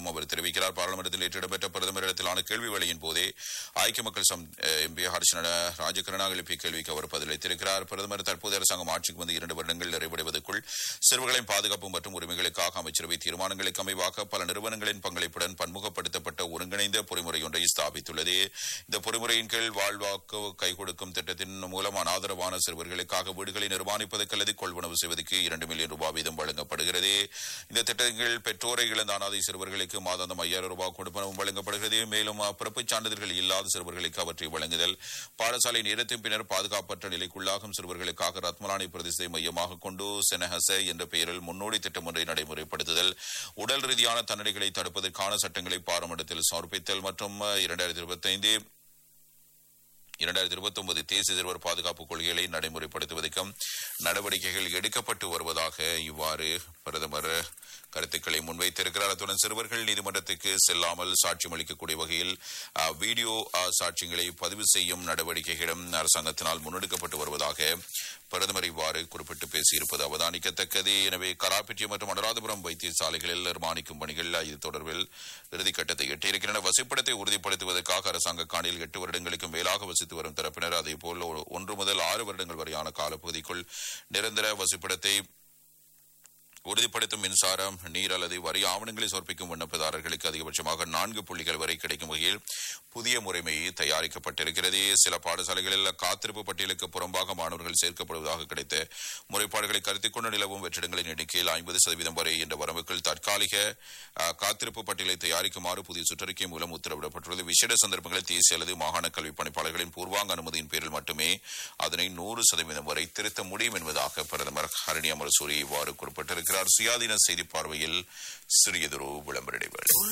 உள்ளதாகவும் அவர் தெரிவிக்கிறார் பாராளுமன்றத்தில் நேற்று இடம்பெற்ற பிரதமரிடத்திலான கேள்வி வேளையின் போதே ஐக்கிய மக்கள் சம் எம்பி ஹர்ஷன ராஜகரணாக எழுப்பிய கேள்விக்கு அவர் பதிலளித்திருக்கிறார் பிரதமர் தற்போதைய அரசாங்கம் ஆட்சிக்கு வந்து இரண்டு வருடங்கள் நிறைவடைவதற்குள் சிறுவர்களின் பாதுகாப்பு மற்றும் உரிமைகளுக்காக அமைச்சரவை தீர்மானங்களுக்கு அமைவாக பல நிறுவனங்களின் பங்களிப்புடன் பன்முகப்படுத்தப்பட்ட ஒருங்கிணைந்த பொறிமுறை ஒன்றை ஸ்தாபித்துள்ளது இந்த பொறிமுறையின் கீழ் வாழ்வாக்கு கை கொடுக்கும் திட்டத்தின் மூலம் அனாதரவான சிறுவர்களுக்காக வீடுகளை நிர்மாணிப்பதற்கு அல்லது கொள்வனவு செய்வதற்கு இரண்டு மில்லியன் ரூபாய் வீதம் வழங்கப்படுகிறது இந்த திட்டங்கள் பெற்றோரை இழந்த அனாதை சிறுவர்களுக்கு மாதாந்தம் ஐயாயிரம் ரூபாய் கொடுப்பனவும் வழங்கப்படுகிறது மேலும் பிறப்புச் சான்றிதழ்கள் இல்லாத சிறுவர்களுக்கு அவற்றை வழங்குதல் பாடசாலை நேரத்தின் பின்னர் பாதுகாப்பற்ற நிலைக்குள்ளாகும் சிறுவர்களுக்காக ரத்மலானி பிரதேசத்தை மையமாக கொண்டு செனஹச என்ற பெயரில் முன்னோடி திட்டம் ஒன்றை நடைமுறைப்படுத்துதல் உடல் ரீதியான தண்டனைகளை தடுப்பதற்கான சட்டங்களை பாராளுமன்றத்தில் சமர்ப்பித்தல் மற்றும் இரண்டாயிரத்தி இருபத்தைந்து இரண்டாயிரத்தி இருபத்தி ஒன்பது தேசிய சிறுவர் பாதுகாப்பு கொள்கைகளை நடைமுறைப்படுத்துவதற்கும் நடவடிக்கைகள் எடுக்கப்பட்டு வருவதாக இவ்வாறு பிரதமர் கருத்துக்களை முன்வைத்திருக்கிறார் அத்துடன் சிறுவர்கள் நீதிமன்றத்துக்கு செல்லாமல் சாட்சியம் அளிக்கக்கூடிய வகையில் அஹ், வீடியோ அஹ், சாட்சியங்களை பதிவு செய்யும் நடவடிக்கைகளும் அரசாங்கத்தினால் முன்னெடுக்கப்பட்டு வருவதாக பிரதமர் இவ்வாறு குறிப்பிட்டு பேசியிருப்பது அவதானிக்கத்தக்கது எனவே கராப்பிட்டி மற்றும் அனுராதபுரம் வைத்தியசாலைகளில் நிர்மாணிக்கும் பணிகள் இது தொடர்பில் இறுதிக்கட்டத்தை எட்டியிருக்கின்றன வசிப்பிடத்தை உறுதிப்படுத்துவதற்காக அரசாங்க காணியில் எட்டு வருடங்களுக்கு மேலாக வசித்து வரும் தரப்பினர் அதேபோல் ஒன்று முதல் ஆறு வருடங்கள் வரையான காலப்பகுதிக்குள் நிரந்தர வசிப்பிடத்தை உறுதிப்படுத்தும் மின்சாரம் நீர் அல்லது வரி ஆவணங்களை சமர்ப்பிக்கும் விண்ணப்பதாரர்களுக்கு அதிகபட்சமாக நான்கு புள்ளிகள் வரை கிடைக்கும் வகையில் புதிய முறைமை தயாரிக்கப்பட்டிருக்கிறது சில பாடசாலைகளில் காத்திருப்பு பட்டியலுக்கு புறம்பாக மாணவர்கள் சேர்க்கப்படுவதாக கிடைத்த முறைப்பாடுகளை கருத்தில் கொண்டு நிலவும் வெற்றிடங்களின் எண்ணிக்கையில் ஐம்பது சதவீதம் வரை என்ற வரம்புக்குள் தற்காலிக அஹ், காத்திருப்பு பட்டியலை தயாரிக்குமாறு புதிய சுற்றறிக்கை மூலம் உத்தரவிடப்பட்டுள்ளது விசேட சந்தர்ப்பங்களில் தேசிய அல்லது மாகாண கல்வி பணிப்பாளர்களின் பூர்வாங்க அனுமதியின் பேரில் மட்டுமே அதனை நூறு சதவீதம் வரை திருத்த முடியும் என்பதாக பிரதமர் ஹரணி அமரசூரி இவ்வாறு குறிப்பிட்டிருக்கிறார் சுயாதீன செய்தி பார்வையில் சிறியதொரு விளம்பர இடைவேளை